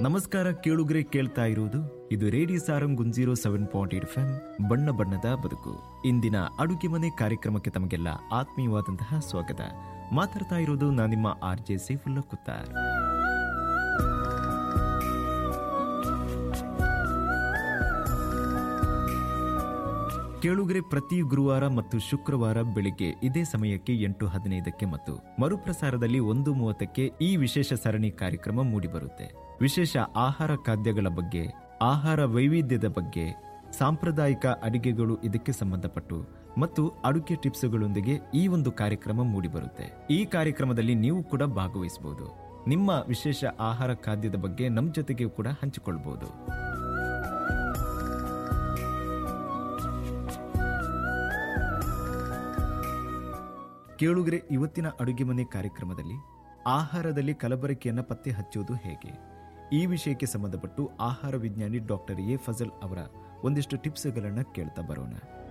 ನಮಸ್ಕಾರ ಕೇಳುಗ್ರೆ ಕೇಳ್ತಾ ಇರುವುದು ಇದು ರೇಡಿಯೋ ಸಾರಂಗ್ ಗುಂಜೀರೋ ಸೆವೆನ್ ಪಾಯಿಂಟ್ ಏಟ್ ಎಫ್ ಬಣ್ಣ ಬಣ್ಣದ ಬದುಕು ಇಂದಿನ ಅಡುಗೆ ಮನೆ ಕಾರ್ಯಕ್ರಮಕ್ಕೆ ತಮಗೆಲ್ಲ ಆತ್ಮೀಯವಾದಂತಹ ಸ್ವಾಗತ ಮಾತಾಡ್ತಾ ಇರೋದು ನಾನು ನಿಮ್ಮ ಆರ್ ಜೆ ಸೈಫುಲ್ಲಾ ಕುತ್ತಾರ್ ಕೇಳುಗರೆ ಪ್ರತಿ ಗುರುವಾರ ಮತ್ತು ಶುಕ್ರವಾರ ಬೆಳಿಗ್ಗೆ ಇದೇ ಸಮಯಕ್ಕೆ ಎಂಟು ಹದಿನೈದಕ್ಕೆ ಮತ್ತು ಮರುಪ್ರಸಾರದಲ್ಲಿ ಒಂದು ಮೂವತ್ತಕ್ಕೆ ಈ ವಿಶೇಷ ಸರಣಿ ಕಾರ್ಯಕ್ರಮ ಮೂಡಿಬರುತ್ತೆ ವಿಶೇಷ ಆಹಾರ ಖಾದ್ಯಗಳ ಬಗ್ಗೆ ಆಹಾರ ವೈವಿಧ್ಯದ ಬಗ್ಗೆ ಸಾಂಪ್ರದಾಯಿಕ ಅಡಿಗೆಗಳು ಇದಕ್ಕೆ ಸಂಬಂಧಪಟ್ಟು ಮತ್ತು ಅಡುಗೆ ಟಿಪ್ಸ್ಗಳೊಂದಿಗೆ ಈ ಒಂದು ಕಾರ್ಯಕ್ರಮ ಮೂಡಿಬರುತ್ತೆ ಈ ಕಾರ್ಯಕ್ರಮದಲ್ಲಿ ನೀವು ಕೂಡ ಭಾಗವಹಿಸಬಹುದು ನಿಮ್ಮ ವಿಶೇಷ ಆಹಾರ ಖಾದ್ಯದ ಬಗ್ಗೆ ನಮ್ಮ ಜೊತೆಗೆ ಕೂಡ ಹಂಚಿಕೊಳ್ಬಹುದು ಕೇಳುಗರೆ ಇವತ್ತಿನ ಅಡುಗೆ ಮನೆ ಕಾರ್ಯಕ್ರಮದಲ್ಲಿ ಆಹಾರದಲ್ಲಿ ಕಲಬೆರಕೆಯನ್ನು ಪತ್ತೆ ಹಚ್ಚುವುದು ಹೇಗೆ ಈ ವಿಷಯಕ್ಕೆ ಸಂಬಂಧಪಟ್ಟು ಆಹಾರ ವಿಜ್ಞಾನಿ ಡಾಕ್ಟರ್ ಎ ಫಜಲ್ ಅವರ ಒಂದಿಷ್ಟು ಟಿಪ್ಸ್ಗಳನ್ನು ಕೇಳ್ತಾ ಬರೋಣ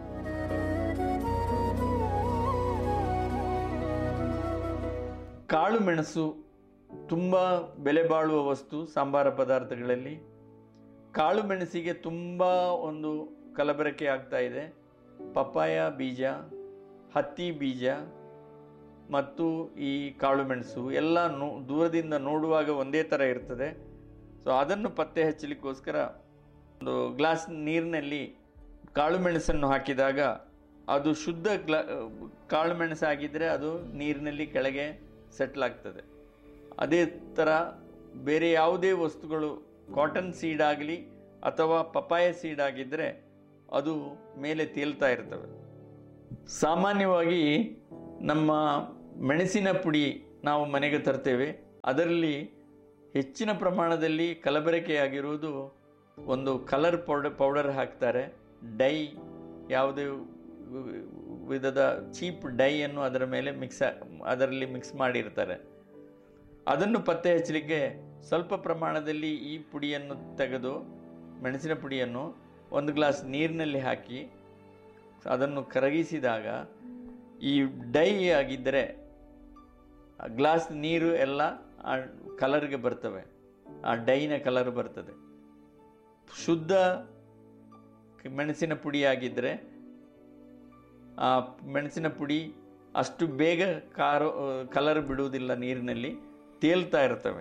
ಕಾಳು ಮೆಣಸು ತುಂಬ ಬೆಲೆ ಬಾಳುವ ವಸ್ತು ಸಾಂಬಾರ ಪದಾರ್ಥಗಳಲ್ಲಿ ಕಾಳು ಮೆಣಸಿಗೆ ತುಂಬ ಒಂದು ಕಲಬೆರಕೆ ಆಗ್ತಾ ಇದೆ ಪಪ್ಪಾಯ ಬೀಜ ಹತ್ತಿ ಬೀಜ ಮತ್ತು ಈ ಕಾಳು ಮೆಣಸು ಎಲ್ಲ ನೋ ದೂರದಿಂದ ನೋಡುವಾಗ ಒಂದೇ ಥರ ಇರ್ತದೆ ಸೊ ಅದನ್ನು ಪತ್ತೆ ಹಚ್ಚಲಿಕ್ಕೋಸ್ಕರ ಒಂದು ಗ್ಲಾಸ್ ನೀರಿನಲ್ಲಿ ಕಾಳು ಮೆಣಸನ್ನು ಹಾಕಿದಾಗ ಅದು ಶುದ್ಧ ಗ್ಲಾ ಕಾಳು ಮೆಣಸಾಗಿದ್ದರೆ ಅದು ನೀರಿನಲ್ಲಿ ಕೆಳಗೆ ಸೆಟ್ಲ್ ಆಗ್ತದೆ ಅದೇ ಥರ ಬೇರೆ ಯಾವುದೇ ವಸ್ತುಗಳು ಕಾಟನ್ ಸೀಡ್ ಆಗಲಿ ಅಥವಾ ಪಪಾಯ ಸೀಡ್ ಆಗಿದ್ದರೆ ಅದು ಮೇಲೆ ತೇಲ್ತಾ ಇರ್ತವೆ ಸಾಮಾನ್ಯವಾಗಿ ನಮ್ಮ ಮೆಣಸಿನ ಪುಡಿ ನಾವು ಮನೆಗೆ ತರ್ತೇವೆ ಅದರಲ್ಲಿ ಹೆಚ್ಚಿನ ಪ್ರಮಾಣದಲ್ಲಿ ಕಲಬೆರಕೆಯಾಗಿರುವುದು ಒಂದು ಕಲರ್ ಪೌಡರ್ ಪೌಡರ್ ಹಾಕ್ತಾರೆ ಡೈ ಯಾವುದೇ ವಿಧದ ಚೀಪ್ ಡೈಯನ್ನು ಅದರ ಮೇಲೆ ಮಿಕ್ಸ್ ಅದರಲ್ಲಿ ಮಿಕ್ಸ್ ಮಾಡಿರ್ತಾರೆ ಅದನ್ನು ಪತ್ತೆ ಹಚ್ಚಲಿಕ್ಕೆ ಸ್ವಲ್ಪ ಪ್ರಮಾಣದಲ್ಲಿ ಈ ಪುಡಿಯನ್ನು ತೆಗೆದು ಮೆಣಸಿನ ಪುಡಿಯನ್ನು ಒಂದು ಗ್ಲಾಸ್ ನೀರಿನಲ್ಲಿ ಹಾಕಿ ಅದನ್ನು ಕರಗಿಸಿದಾಗ ಈ ಡೈ ಆಗಿದ್ದರೆ ಗ್ಲಾಸ್ ನೀರು ಎಲ್ಲ ಆ ಕಲರ್ಗೆ ಬರ್ತವೆ ಆ ಡೈನ ಕಲರ್ ಬರ್ತದೆ ಶುದ್ಧ ಮೆಣಸಿನ ಪುಡಿ ಆಗಿದ್ದರೆ ಆ ಮೆಣಸಿನ ಪುಡಿ ಅಷ್ಟು ಬೇಗ ಕಾರು ಕಲರ್ ಬಿಡುವುದಿಲ್ಲ ನೀರಿನಲ್ಲಿ ತೇಲ್ತಾ ಇರ್ತವೆ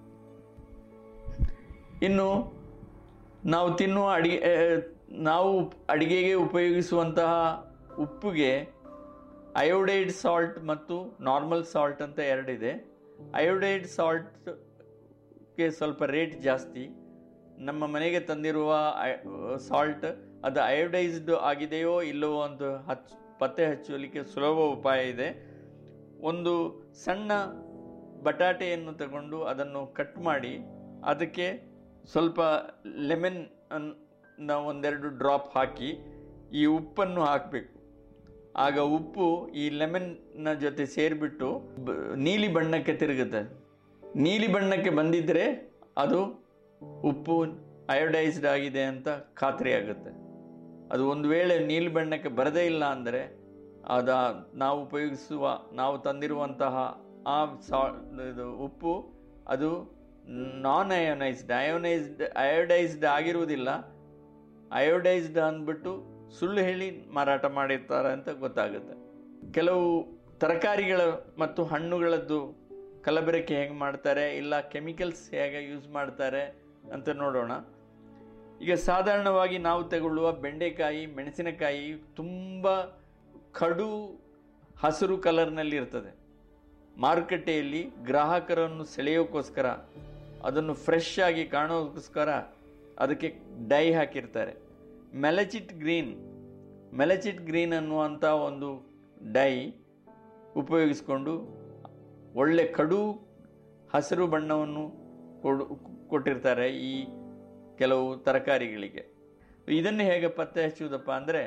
ಇನ್ನು ನಾವು ತಿನ್ನುವ ಅಡಿಗೆ ನಾವು ಅಡಿಗೆಗೆ ಉಪಯೋಗಿಸುವಂತಹ ಉಪ್ಪಿಗೆ ಅಯೋಡೈಡ್ ಸಾಲ್ಟ್ ಮತ್ತು ನಾರ್ಮಲ್ ಸಾಲ್ಟ್ ಅಂತ ಎರಡಿದೆ ಅಯೋಡೈಡ್ ಸಾಲ್ಟ್ಗೆ ಸ್ವಲ್ಪ ರೇಟ್ ಜಾಸ್ತಿ ನಮ್ಮ ಮನೆಗೆ ತಂದಿರುವ ಸಾಲ್ಟ್ ಅದು ಅಯೋಡೈಸ್ಡ್ ಆಗಿದೆಯೋ ಇಲ್ಲವೋ ಅಂತ ಹಚ್ ಪತ್ತೆ ಹಚ್ಚಲಿಕ್ಕೆ ಸುಲಭ ಉಪಾಯ ಇದೆ ಒಂದು ಸಣ್ಣ ಬಟಾಟೆಯನ್ನು ತಗೊಂಡು ಅದನ್ನು ಕಟ್ ಮಾಡಿ ಅದಕ್ಕೆ ಸ್ವಲ್ಪ ಲೆಮನ್ ಅನ್ನ ಒಂದೆರಡು ಡ್ರಾಪ್ ಹಾಕಿ ಈ ಉಪ್ಪನ್ನು ಹಾಕಬೇಕು ಆಗ ಉಪ್ಪು ಈ ಲೆಮನ್ನ ಜೊತೆ ಸೇರಿಬಿಟ್ಟು ನೀಲಿ ಬಣ್ಣಕ್ಕೆ ತಿರುಗುತ್ತೆ ನೀಲಿ ಬಣ್ಣಕ್ಕೆ ಬಂದಿದ್ದರೆ ಅದು ಉಪ್ಪು ಅಯೋಡೈಸ್ಡ್ ಆಗಿದೆ ಅಂತ ಖಾತ್ರಿ ಆಗುತ್ತೆ ಅದು ಒಂದು ವೇಳೆ ನೀಲಿ ಬಣ್ಣಕ್ಕೆ ಬರದೇ ಇಲ್ಲ ಅಂದರೆ ಅದ ನಾವು ಉಪಯೋಗಿಸುವ ನಾವು ತಂದಿರುವಂತಹ ಆ ಸಾ ಇದು ಉಪ್ಪು ಅದು ನಾನ್ ಅಯೋನೈಸ್ಡ್ ಅಯೋನೈಸ್ಡ್ ಅಯೋಡೈಸ್ಡ್ ಆಗಿರುವುದಿಲ್ಲ ಅಯೋಡೈಸ್ಡ್ ಅಂದ್ಬಿಟ್ಟು ಸುಳ್ಳು ಹೇಳಿ ಮಾರಾಟ ಮಾಡಿರ್ತಾರೆ ಅಂತ ಗೊತ್ತಾಗುತ್ತೆ ಕೆಲವು ತರಕಾರಿಗಳ ಮತ್ತು ಹಣ್ಣುಗಳದ್ದು ಕಲಬೆರಕೆ ಹೇಗೆ ಮಾಡ್ತಾರೆ ಇಲ್ಲ ಕೆಮಿಕಲ್ಸ್ ಹೇಗೆ ಯೂಸ್ ಮಾಡ್ತಾರೆ ಅಂತ ನೋಡೋಣ ಈಗ ಸಾಧಾರಣವಾಗಿ ನಾವು ತಗೊಳ್ಳುವ ಬೆಂಡೆಕಾಯಿ ಮೆಣಸಿನಕಾಯಿ ತುಂಬ ಕಡು ಹಸಿರು ಕಲರ್ನಲ್ಲಿ ಇರ್ತದೆ ಮಾರುಕಟ್ಟೆಯಲ್ಲಿ ಗ್ರಾಹಕರನ್ನು ಸೆಳೆಯೋಕ್ಕೋಸ್ಕರ ಅದನ್ನು ಫ್ರೆಶ್ ಆಗಿ ಕಾಣೋಕ್ಕೋಸ್ಕರ ಅದಕ್ಕೆ ಡೈ ಹಾಕಿರ್ತಾರೆ ಮೆಲಚಿಟ್ ಗ್ರೀನ್ ಮೆಲಚಿಟ್ ಗ್ರೀನ್ ಅನ್ನುವಂಥ ಒಂದು ಡೈ ಉಪಯೋಗಿಸಿಕೊಂಡು ಒಳ್ಳೆ ಕಡು ಹಸಿರು ಬಣ್ಣವನ್ನು ಕೊಡು ಕೊಟ್ಟಿರ್ತಾರೆ ಈ ಕೆಲವು ತರಕಾರಿಗಳಿಗೆ ಇದನ್ನು ಹೇಗೆ ಪತ್ತೆ ಹಚ್ಚುವುದಪ್ಪ ಅಂದರೆ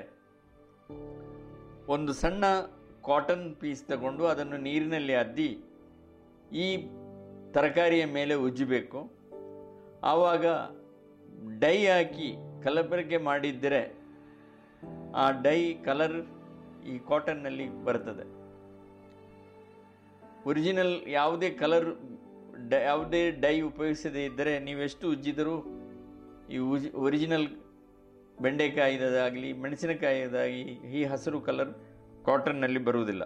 ಒಂದು ಸಣ್ಣ ಕಾಟನ್ ಪೀಸ್ ತಗೊಂಡು ಅದನ್ನು ನೀರಿನಲ್ಲಿ ಅದ್ದಿ ಈ ತರಕಾರಿಯ ಮೇಲೆ ಉಜ್ಜಬೇಕು ಆವಾಗ ಡೈ ಹಾಕಿ ಕಲಬೆರಕೆ ಮಾಡಿದ್ದರೆ ಆ ಡೈ ಕಲರ್ ಈ ಕಾಟನ್ನಲ್ಲಿ ಬರ್ತದೆ ಒರಿಜಿನಲ್ ಯಾವುದೇ ಕಲರ್ ಡ ಯಾವುದೇ ಡೈ ಉಪಯೋಗಿಸದೇ ಇದ್ದರೆ ನೀವೆಷ್ಟು ಉಜ್ಜಿದರೂ ಈ ಉಜ್ ಒರಿಜಿನಲ್ ಬೆಂಡೆಕಾಯಿದಾಗಲಿ ಮೆಣಸಿನಕಾಯಿದಾಗಿ ಈ ಹಸಿರು ಕಲರ್ ಕಾಟನ್ನಲ್ಲಿ ಬರುವುದಿಲ್ಲ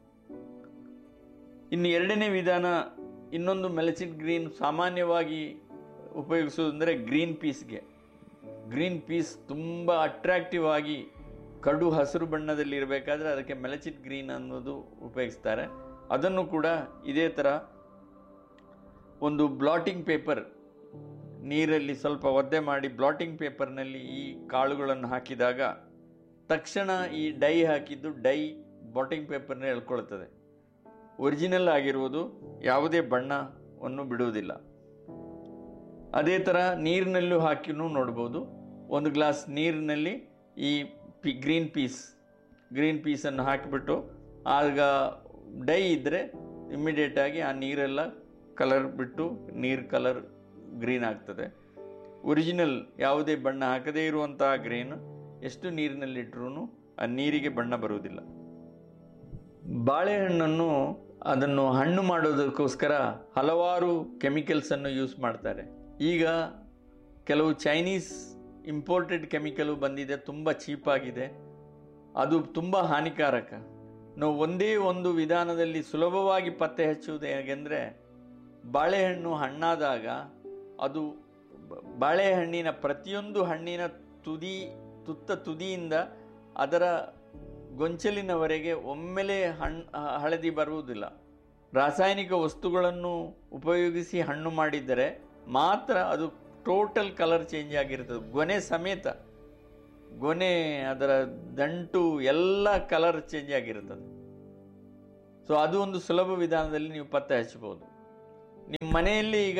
ಇನ್ನು ಎರಡನೇ ವಿಧಾನ ಇನ್ನೊಂದು ಮೆಲಚಿನ್ ಗ್ರೀನ್ ಸಾಮಾನ್ಯವಾಗಿ ಉಪಯೋಗಿಸುವುದಂದರೆ ಗ್ರೀನ್ ಪೀಸ್ಗೆ ಗ್ರೀನ್ ಪೀಸ್ ತುಂಬ ಅಟ್ರಾಕ್ಟಿವ್ ಆಗಿ ಕಡು ಹಸಿರು ಬಣ್ಣದಲ್ಲಿ ಇರಬೇಕಾದ್ರೆ ಅದಕ್ಕೆ ಮೆಲಚಿನ್ ಗ್ರೀನ್ ಅನ್ನೋದು ಉಪಯೋಗಿಸ್ತಾರೆ ಅದನ್ನು ಕೂಡ ಇದೇ ಥರ ಒಂದು ಬ್ಲಾಟಿಂಗ್ ಪೇಪರ್ ನೀರಲ್ಲಿ ಸ್ವಲ್ಪ ಒದ್ದೆ ಮಾಡಿ ಬ್ಲಾಟಿಂಗ್ ಪೇಪರ್ನಲ್ಲಿ ಈ ಕಾಳುಗಳನ್ನು ಹಾಕಿದಾಗ ತಕ್ಷಣ ಈ ಡೈ ಹಾಕಿದ್ದು ಡೈ ಬ್ಲಾಟಿಂಗ್ ಪೇಪರ್ನ ಎಳ್ಕೊಳ್ತದೆ ಒರಿಜಿನಲ್ ಆಗಿರುವುದು ಯಾವುದೇ ಬಣ್ಣವನ್ನು ಬಿಡುವುದಿಲ್ಲ ಅದೇ ಥರ ನೀರಿನಲ್ಲೂ ಹಾಕಿನೂ ನೋಡ್ಬೋದು ಒಂದು ಗ್ಲಾಸ್ ನೀರಿನಲ್ಲಿ ಈ ಪಿ ಗ್ರೀನ್ ಪೀಸ್ ಗ್ರೀನ್ ಪೀಸನ್ನು ಹಾಕಿಬಿಟ್ಟು ಆಗ ಡೈ ಇದ್ದರೆ ಇಮ್ಮಿಡಿಯೇಟಾಗಿ ಆ ನೀರೆಲ್ಲ ಕಲರ್ ಬಿಟ್ಟು ನೀರು ಕಲರ್ ಗ್ರೀನ್ ಆಗ್ತದೆ ಒರಿಜಿನಲ್ ಯಾವುದೇ ಬಣ್ಣ ಹಾಕದೇ ಇರುವಂತಹ ಗ್ರೀನ್ ಎಷ್ಟು ನೀರಿನಲ್ಲಿಟ್ಟರೂ ಆ ನೀರಿಗೆ ಬಣ್ಣ ಬರುವುದಿಲ್ಲ ಬಾಳೆಹಣ್ಣನ್ನು ಅದನ್ನು ಹಣ್ಣು ಮಾಡೋದಕ್ಕೋಸ್ಕರ ಹಲವಾರು ಕೆಮಿಕಲ್ಸನ್ನು ಯೂಸ್ ಮಾಡ್ತಾರೆ ಈಗ ಕೆಲವು ಚೈನೀಸ್ ಇಂಪೋರ್ಟೆಡ್ ಕೆಮಿಕಲು ಬಂದಿದೆ ತುಂಬ ಚೀಪಾಗಿದೆ ಅದು ತುಂಬ ಹಾನಿಕಾರಕ ನಾವು ಒಂದೇ ಒಂದು ವಿಧಾನದಲ್ಲಿ ಸುಲಭವಾಗಿ ಪತ್ತೆ ಹಚ್ಚುವುದು ಹೇಗೆಂದರೆ ಬಾಳೆಹಣ್ಣು ಹಣ್ಣಾದಾಗ ಅದು ಬ- ಬಾಳೆಹಣ್ಣಿನ ಪ್ರತಿಯೊಂದು ಹಣ್ಣಿನ ತುದಿ ತುತ್ತ ತುದಿಯಿಂದ ಅದರ ಗೊಂಚಲಿನವರೆಗೆ ಒಮ್ಮೆಲೆ ಹಣ್ಣು ಹಳದಿ ಬರುವುದಿಲ್ಲ ರಾಸಾಯನಿಕ ವಸ್ತುಗಳನ್ನು ಉಪಯೋಗಿಸಿ ಹಣ್ಣು ಮಾಡಿದರೆ ಮಾತ್ರ ಅದು ಟೋಟಲ್ ಕಲರ್ ಚೇಂಜ್ ಆಗಿರ್ತದೆ ಗೊನೆ ಸಮೇತ ಗೊನೆ ಅದರ ದಂಟು ಎಲ್ಲ ಕಲರ್ ಚೇಂಜ್ ಆಗಿರ್ತದೆ ಸೊ ಅದು ಒಂದು ಸುಲಭ ವಿಧಾನದಲ್ಲಿ ನೀವು ಪತ್ತೆ ಹಚ್ಚಬಹುದು ನಿಮ್ಮ ಮನೆಯಲ್ಲಿ ಈಗ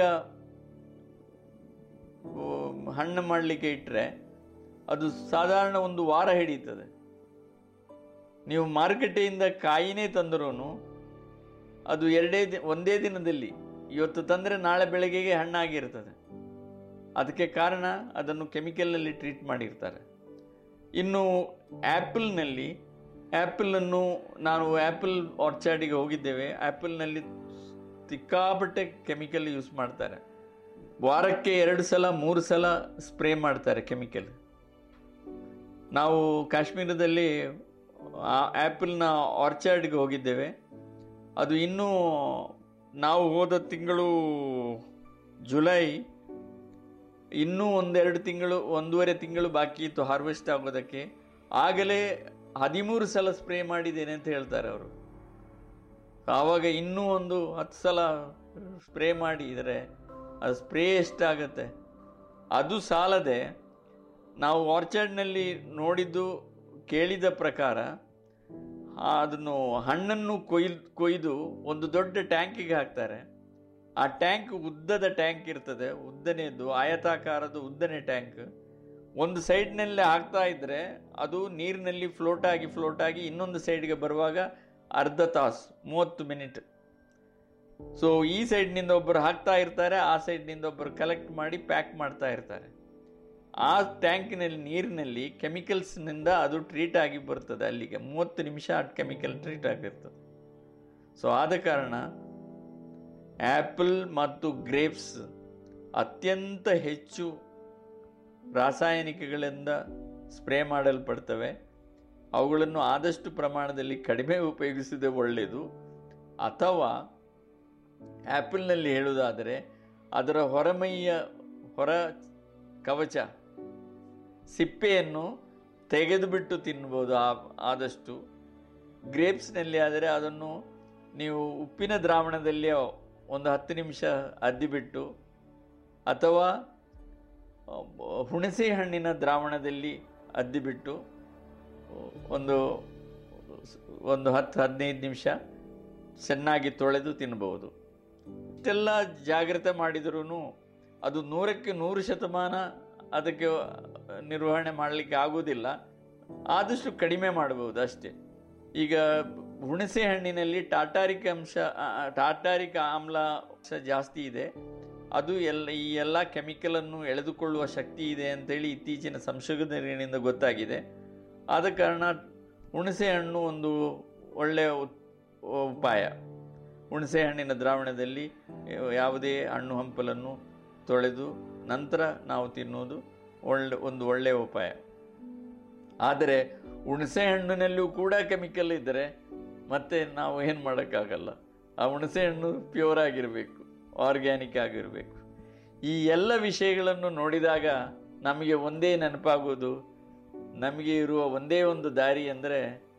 ಓ, ಹಣ್ಣು ಮಾಡಲಿಕ್ಕೆ ಇಟ್ಟರೆ ಅದು ಸಾಧಾರಣ ಒಂದು ವಾರ ಹಿಡಿಯುತ್ತದೆ ನೀವು ಮಾರುಕಟ್ಟೆಯಿಂದ ಕಾಯಿನೇ ತಂದರೂ ಅದು ಎರಡೇ ದಿ ಒಂದೇ ದಿನದಲ್ಲಿ ಇವತ್ತು ತಂದರೆ ನಾಳೆ ಬೆಳಗ್ಗೆಗೆ ಹಣ್ಣಾಗಿರ್ತದೆ ಅದಕ್ಕೆ ಕಾರಣ ಅದನ್ನು ಕೆಮಿಕಲ್ನಲ್ಲಿ ಟ್ರೀಟ್ ಮಾಡಿರ್ತಾರೆ ಇನ್ನು ಆ್ಯಪಲ್ನಲ್ಲಿ ಆ್ಯಪಲನ್ನು ನಾನು ಆ್ಯಪಲ್ ಆರ್ಚಾರ್ಡಿಗೆ ಹೋಗಿದ್ದೇವೆ ಆ್ಯಪಲ್ನಲ್ಲಿ ಸಿಕ್ಕಾಪಟ್ಟೆ ಕೆಮಿಕಲ್ ಯೂಸ್ ಮಾಡ್ತಾರೆ ವಾರಕ್ಕೆ ಎರಡು ಸಲ ಮೂರು ಸಲ ಸ್ಪ್ರೇ ಮಾಡ್ತಾರೆ ಕೆಮಿಕಲ್ ನಾವು ಕಾಶ್ಮೀರದಲ್ಲಿ ಆ ಆ್ಯಪಲ್ನ ಆರ್ಚಾರ್ಡ್ಗೆ ಹೋಗಿದ್ದೇವೆ ಅದು ಇನ್ನೂ ನಾವು ಹೋದ ತಿಂಗಳು ಜುಲೈ ಇನ್ನೂ ಒಂದೆರಡು ತಿಂಗಳು ಒಂದೂವರೆ ತಿಂಗಳು ಬಾಕಿ ಇತ್ತು ಹಾರ್ವೆಸ್ಟ್ ಆಗೋದಕ್ಕೆ ಆಗಲೇ ಹದಿಮೂರು ಸಲ ಸ್ಪ್ರೇ ಮಾಡಿದ್ದೇನೆ ಅಂತ ಹೇಳ್ತಾರೆ ಅವರು ಆವಾಗ ಇನ್ನೂ ಒಂದು ಹತ್ತು ಸಲ ಸ್ಪ್ರೇ ಮಾಡಿದರೆ ಅದು ಸ್ಪ್ರೇ ಎಷ್ಟಾಗತ್ತೆ ಅದು ಸಾಲದೆ ನಾವು ಆರ್ಚಾರ್ಡ್ನಲ್ಲಿ ನೋಡಿದ್ದು ಕೇಳಿದ ಪ್ರಕಾರ ಅದನ್ನು ಹಣ್ಣನ್ನು ಕೊಯ್ದು ಕೊಯ್ದು ಒಂದು ದೊಡ್ಡ ಟ್ಯಾಂಕಿಗೆ ಹಾಕ್ತಾರೆ ಆ ಟ್ಯಾಂಕ್ ಉದ್ದದ ಟ್ಯಾಂಕ್ ಇರ್ತದೆ ಉದ್ದನೆಯದ್ದು ಆಯತಾಕಾರದ ಉದ್ದನೆ ಟ್ಯಾಂಕ್ ಒಂದು ಸೈಡ್ನಲ್ಲೇ ಹಾಕ್ತಾ ಇದ್ದರೆ ಅದು ನೀರಿನಲ್ಲಿ ಫ್ಲೋಟ್ ಆಗಿ ಫ್ಲೋಟ್ ಆಗಿ ಇನ್ನೊಂದು ಸೈಡ್ಗೆ ಬರುವಾಗ ಅರ್ಧ ತಾಸು ಮೂವತ್ತು ಮಿನಿಟ್ ಸೊ ಈ ಸೈಡ್ನಿಂದ ಒಬ್ಬರು ಹಾಕ್ತಾ ಇರ್ತಾರೆ ಆ ಸೈಡ್ನಿಂದ ಒಬ್ಬರು ಕಲೆಕ್ಟ್ ಮಾಡಿ ಪ್ಯಾಕ್ ಮಾಡ್ತಾ ಇರ್ತಾರೆ ಆ ಟ್ಯಾಂಕಿನಲ್ಲಿ ನೀರಿನಲ್ಲಿ ಕೆಮಿಕಲ್ಸ್ನಿಂದ ಅದು ಟ್ರೀಟ್ ಆಗಿ ಬರ್ತದೆ ಅಲ್ಲಿಗೆ ಮೂವತ್ತು ನಿಮಿಷ ಆ ಕೆಮಿಕಲ್ ಟ್ರೀಟ್ ಆಗಿರ್ತದೆ ಸೊ ಆದ ಕಾರಣ ಆ್ಯಪಲ್ ಮತ್ತು ಗ್ರೇಪ್ಸ್ ಅತ್ಯಂತ ಹೆಚ್ಚು ರಾಸಾಯನಿಕಗಳಿಂದ ಸ್ಪ್ರೇ ಮಾಡಲ್ಪಡ್ತವೆ ಅವುಗಳನ್ನು ಆದಷ್ಟು ಪ್ರಮಾಣದಲ್ಲಿ ಕಡಿಮೆ ಉಪಯೋಗಿಸಿದೆ ಒಳ್ಳೆಯದು ಅಥವಾ ಆ್ಯಪಲ್ನಲ್ಲಿ ಹೇಳುವುದಾದರೆ ಅದರ ಹೊರಮೈಯ ಹೊರ ಕವಚ ಸಿಪ್ಪೆಯನ್ನು ತೆಗೆದುಬಿಟ್ಟು ತಿನ್ಬೋದು ಆ ಆದಷ್ಟು ಗ್ರೇಪ್ಸ್ನಲ್ಲಿ ಆದರೆ ಅದನ್ನು ನೀವು ಉಪ್ಪಿನ ದ್ರಾವಣದಲ್ಲಿ ಒಂದು ಹತ್ತು ನಿಮಿಷ ಅದ್ದಿಬಿಟ್ಟು ಅಥವಾ ಹುಣಸೆ ಹಣ್ಣಿನ ದ್ರಾವಣದಲ್ಲಿ ಅದ್ದಿಬಿಟ್ಟು ಒಂದು ಒಂದು ಹತ್ತು ಹದಿನೈದು ನಿಮಿಷ ಚೆನ್ನಾಗಿ ತೊಳೆದು ತಿನ್ಬೋದು ಇಷ್ಟೆಲ್ಲ ಜಾಗ್ರತೆ ಮಾಡಿದರೂ ಅದು ನೂರಕ್ಕೆ ನೂರು ಶತಮಾನ ಅದಕ್ಕೆ ನಿರ್ವಹಣೆ ಮಾಡಲಿಕ್ಕೆ ಆಗುವುದಿಲ್ಲ ಆದಷ್ಟು ಕಡಿಮೆ ಮಾಡಬಹುದು ಅಷ್ಟೇ ಈಗ ಹುಣಸೆ ಹಣ್ಣಿನಲ್ಲಿ ಟಾಟಾರಿಕ ಅಂಶ ಆ, ಆ, ಟಾಟಾರಿಕ ಆಮ್ಲ ಅಂಶ ಜಾಸ್ತಿ ಇದೆ ಅದು ಎಲ್ಲ ಈ ಎಲ್ಲ ಕೆಮಿಕಲನ್ನು ಎಳೆದುಕೊಳ್ಳುವ ಶಕ್ತಿ ಇದೆ ಅಂತೇಳಿ ಇತ್ತೀಚಿನ ಸಂಶೋಧನೆಗಳಿಂದ ಗೊತ್ತಾಗಿದೆ ಆದ ಕಾರಣ ಹುಣಸೆ ಹಣ್ಣು ಒಂದು ಒಳ್ಳೆಯ ಉತ್- ಉಪಾಯ ಹುಣಸೆ ಹಣ್ಣಿನ ದ್ರಾವಣದಲ್ಲಿ ಯಾವುದೇ ಹಣ್ಣು ಹಂಪಲನ್ನು ತೊಳೆದು ನಂತರ ನಾವು ತಿನ್ನುವುದು ಒಳ್ಳೆ ಒಂದು ಒಳ್ಳೆಯ ಉಪಾಯ ಆದರೆ ಹುಣಸೆ ಹಣ್ಣಿನಲ್ಲೂ ಕೂಡ ಕೆಮಿಕಲ್ ಇದ್ದರೆ ಮತ್ತೆ ನಾವು ಏನು ಮಾಡೋಕ್ಕಾಗಲ್ಲ ಆ ಹುಣಸೆ ಹಣ್ಣು ಪ್ಯೂರ್ ಆಗಿರಬೇಕು ಆರ್ಗ್ಯಾನಿಕ್ ಆಗಿರಬೇಕು ಈ ಎಲ್ಲ ವಿಷಯಗಳನ್ನು ನೋಡಿದಾಗ ನಮಗೆ ಒಂದೇ ನೆನಪಾಗುವುದು ನಮಗೆ ಇರುವ ಒಂದೇ ಒಂದು ದಾರಿ ಅಂದರೆ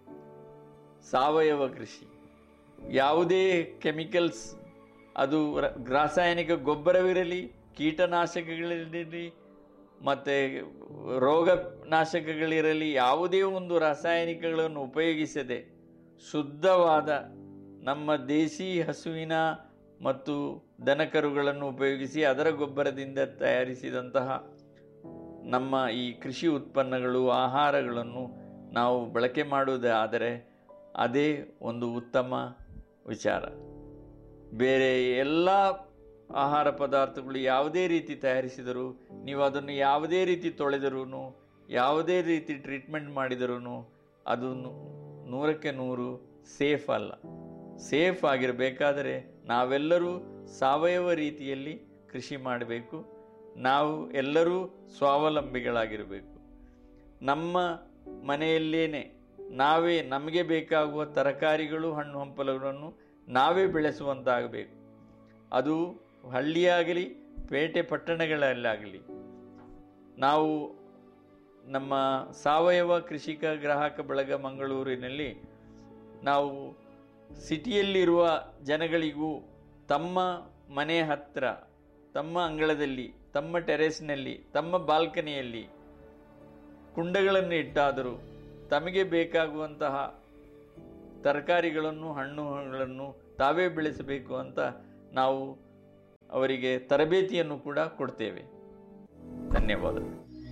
ಸಾವಯವ ಕೃಷಿ ಯಾವುದೇ ಕೆಮಿಕಲ್ಸ್ ಅದು ರ- ರಾಸಾಯನಿಕ ಗೊಬ್ಬರವಿರಲಿ ಕೀಟನಾಶಕಗಳಿರಲಿ ಮತ್ತು ರೋಗ ನಾಶಕಗಳಿರಲಿ ಯಾವುದೇ ಒಂದು ರಾಸಾಯನಿಕಗಳನ್ನು ಉಪಯೋಗಿಸದೆ ಶುದ್ಧವಾದ ನಮ್ಮ ದೇಸಿ ಹಸುವಿನ ಮತ್ತು ದನಕರುಗಳನ್ನು ಉಪಯೋಗಿಸಿ ಅದರ ಗೊಬ್ಬರದಿಂದ ತಯಾರಿಸಿದಂತಹ ನಮ್ಮ ಈ ಕೃಷಿ ಉತ್ಪನ್ನಗಳು ಆಹಾರಗಳನ್ನು ನಾವು ಬಳಕೆ ಮಾಡುವುದಾದರೆ ಅದೇ ಒಂದು ಉತ್ತಮ ವಿಚಾರ ಬೇರೆ ಎಲ್ಲ ಆಹಾರ ಪದಾರ್ಥಗಳು ಯಾವುದೇ ರೀತಿ ತಯಾರಿಸಿದರೂ ನೀವು ಅದನ್ನು ಯಾವುದೇ ರೀತಿ ತೊಳೆದರೂ ಯಾವುದೇ ರೀತಿ ಟ್ರೀಟ್ಮೆಂಟ್ ಮಾಡಿದರೂ ಅದು ನು- ನೂರಕ್ಕೆ ನೂರು ಸೇಫ್ ಅಲ್ಲ ಸೇಫ್ ಆಗಿರಬೇಕಾದರೆ ನಾವೆಲ್ಲರೂ ಸಾವಯವ ರೀತಿಯಲ್ಲಿ ಕೃಷಿ ಮಾಡಬೇಕು ನಾವು ಎಲ್ಲರೂ ಸ್ವಾವಲಂಬಿಗಳಾಗಿರಬೇಕು ನಮ್ಮ ಮನೆಯಲ್ಲೇನೆ ನಾವೇ ನಮಗೆ ಬೇಕಾಗುವ ತರಕಾರಿಗಳು ಹಣ್ಣು ಹಂಪಲುಗಳನ್ನು ನಾವೇ ಬೆಳೆಸುವಂತಾಗಬೇಕು ಅದು ಹಳ್ಳಿಯಾಗಲಿ ಪೇಟೆ ಪಟ್ಟಣಗಳಲ್ಲಾಗಲಿ ನಾವು ನಮ್ಮ ಸಾವಯವ ಕೃಷಿಕ ಗ್ರಾಹಕ ಬಳಗ ಮಂಗಳೂರಿನಲ್ಲಿ ನಾವು ಸಿಟಿಯಲ್ಲಿರುವ ಜನಗಳಿಗೂ ತಮ್ಮ ಮನೆ ಹತ್ತಿರ ತಮ್ಮ ಅಂಗಳದಲ್ಲಿ ತಮ್ಮ ಟೆರೆಸ್ನಲ್ಲಿ ತಮ್ಮ ಬಾಲ್ಕನಿಯಲ್ಲಿ ಕುಂಡಗಳನ್ನು ಇಟ್ಟಾದರೂ ತಮಗೆ ಬೇಕಾಗುವಂತಹ ತರಕಾರಿಗಳನ್ನು ಹಣ್ಣುಗಳನ್ನು ತಾವೇ ಬೆಳೆಸಬೇಕು ಅಂತ ನಾವು ಅವರಿಗೆ ತರಬೇತಿಯನ್ನು ಕೂಡ ಕೊಡ್ತೇವೆ ಧನ್ಯವಾದಗಳು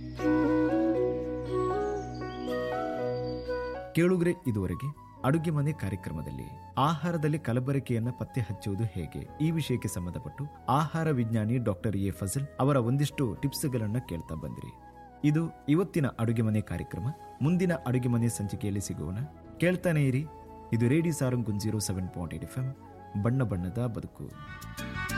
ಕೇಳುಗ್ರೆ ಇದುವರೆಗೆ ಅಡುಗೆ ಮನೆ ಕಾರ್ಯಕ್ರಮದಲ್ಲಿ ಆಹಾರದಲ್ಲಿ ಕಲಬೆರಕೆಯನ್ನ ಪತ್ತೆ ಹಚ್ಚುವುದು ಹೇಗೆ ಈ ವಿಷಯಕ್ಕೆ ಸಂಬಂಧಪಟ್ಟು ಆಹಾರ ವಿಜ್ಞಾನಿ ಡಾಕ್ಟರ್ ಎ ಫಜಲ್ ಅವರ ಒಂದಿಷ್ಟು ಟಿಪ್ಸ್ಗಳನ್ನ ಕೇಳ್ತಾ ಬಂದಿರಿ ಇದು ಇವತ್ತಿನ ಅಡುಗೆ ಮನೆ ಕಾರ್ಯಕ್ರಮ ಮುಂದಿನ ಅಡುಗೆ ಮನೆ ಸಂಚಿಕೆಯಲ್ಲಿ ಸಿಗೋಣ ಕೇಳ್ತಾನೆ ಇರಿ ಇದು radio Sarang zero seven point eight F M ಬಣ್ಣ ಬಣ್ಣದ ಬದುಕು